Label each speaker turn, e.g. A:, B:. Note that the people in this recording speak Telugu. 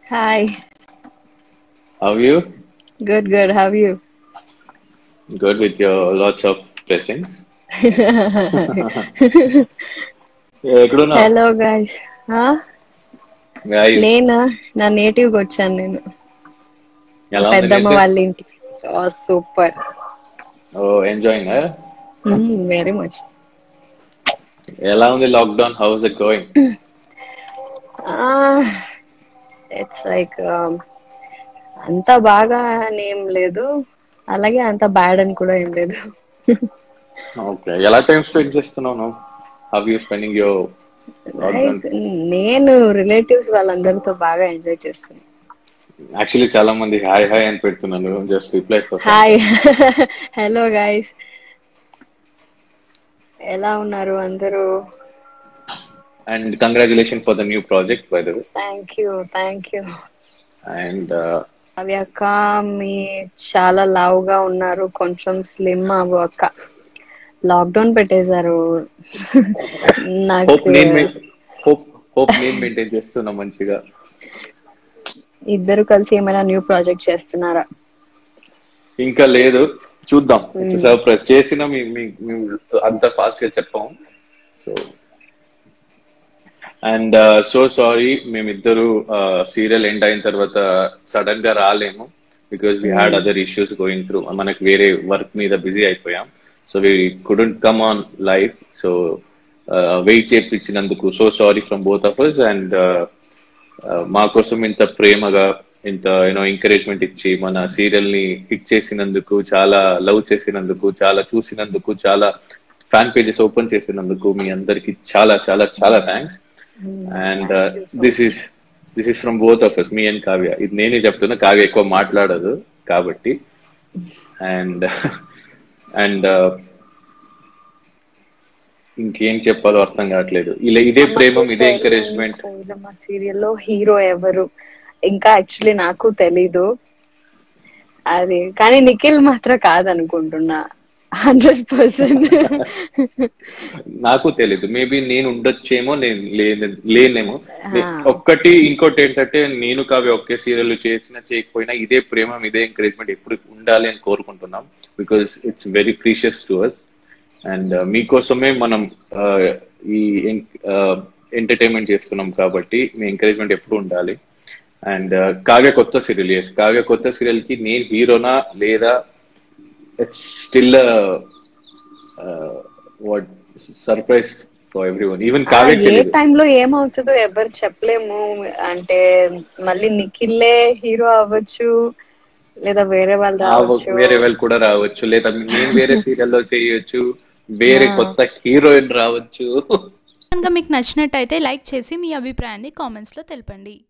A: Hi.
B: How are you?
A: Good, good. How are you?
B: Good with your lots of blessings. ఎక్కడున్నావు
A: hello guys
B: Where are you?
A: నేను నా నేటివ్ కి వచ్చాను నేను
B: ఎలా ఉంది
A: పెద్దమ్మ
B: nature?
A: వాళ్ళ ఇంటికి super
B: Oh, enjoying, huh?
A: Very much
B: ఎలా ఉంది lockdown how's it going
A: it's like అంత బాగా అని ఏం లేదు అలాగే అంత బ్యాడ్ అని కూడా ఏం లేదు
B: ఓకే ఎలా టైం స్పెండ్ చేస్తున్నావు నువ్వు how you spending your lockdown
A: like నేను రిలేటివ్స్ వాళ్ళందరితో బాగా ఎంజాయ్ చేస్తాను
B: యాక్చువల్లీ చాలా మంది హాయ్ హాయ్ అని పెడుతున్నాను just reply
A: hi hello guys ఎలా ఉన్నారు అందరూ
B: and congratulation for the new project by the way
A: thank you thank you
B: and
A: అవి అక్క మీ చాలా లావుగా ఉన్నారు కొంచెం స్లిమ్ అవ్వు అక్క లాక్డౌన్ పెట్టేశారు నాకు
B: హోప్ నేను హోప్ హోప్ నేను మెయింటైన్ చేస్తున్నా మంచిగా
A: ఇద్దరు కలిసి ఏమైనా న్యూ ప్రాజెక్ట్ చేస్తున్నారా
B: ఇంకా లేదు చూద్దాం ఇట్స్ సర్ప్రైజ్ చేసినా మీ మీ- మేము అంత ఫాస్ట్ గా చెప్పాం సో అండ్ సో సారీ మేమిద్దరు సీరియల్ ఎండ్ అయిన తర్వాత సడన్ గా రాలేము because we had other issues going through మనకి వేరే వర్క్ మీద బిజీ అయిపోయాం so we couldn't come on life so wait చేపించినందుకు so sorry from both of us and మా కోసం ఇంత ప్రేమగా ఇంత యూనో ఎంకరేజ్మెంట్ ఇచ్చి మన సీరియల్ ని హిట్ చేసినందుకు చాలా లవ్ చేసినందుకు చాలా చూసినందుకు చాలా ఫ్యాన్ పేజెస్ ఓపెన్ చేసినందుకు మీ అందరికి చాలా చాలా చాలా thanks and this is this is from both of us మీ అండ్ కావ్య ఇది నేనే చెప్తున్నా కావ్య ఎక్కువ మాట్లాడదు కాబట్టి అండ్ అండ్ ఇంకేం చెప్పాలో అర్థం కావట్లేదు ఇలా ఇదే ప్రేమం ఇదే ఎంకరేజ్మెంట్
A: మా సీరియల్లో హీరో ఎవరు ఇంకా యాక్చువల్లీ నాకు తెలీదు అది కానీ నిఖిల్ మాత్రం కాదనుకుంటున్నా హండ్రెడ్ పర్సెంట్
B: నాకు తెలీదు మేబీ నేను ఉండొచ్చేమో నేను లేనే- లేనేమో నే-
A: ఆ.
B: ఒక్కటి ఇంకోటి ఏంటంటే నేను కావి ఒకే సీరియల్ చేసినా చేయకపోయినా ఇదే ప్రేమ ఇదే ఎంకరేజ్మెంట్ ఎప్పుడు ఉండాలి అని కోరుకుంటున్నాం because it's very precious to us and మీకోసమే మనం ఆ, ఈ ఎంటర్టైన్మెంట్ చేస్తున్నాం కాబట్టి మీ ఎంకరేజ్మెంట్ ఎప్పుడు ఉండాలి అండ్ కావ్య కొత్త సీరియల్ ఎస్ కావ్య కొత్త సీరియల్ కి నేను హీరోనా లేదా it's still what surprise for everyone even Kavya
A: ఏ
B: తెలియదు
A: టైంలో ఏమవుతుందో ఎవరు చెప్పలేము అంటే మళ్ళీ నిఖిల్లే హీరో అవ్వచ్చు లేదా వేరే వాళ్ళు
B: ఆ
A: రావచ్చు
B: వేరే వాళ్ళు కూడా రావచ్చు లేదా నేను వేరే సీరియల్ లో చేయొచ్చు వేరే
A: ఆ.
B: కొత్త హీరోయిన్ రావచ్చు
C: కనుక మీకు నచ్చినట్టయితే లైక్ చేసి మీ అభిప్రాయాన్ని కామెంట్స్లో తెలపండి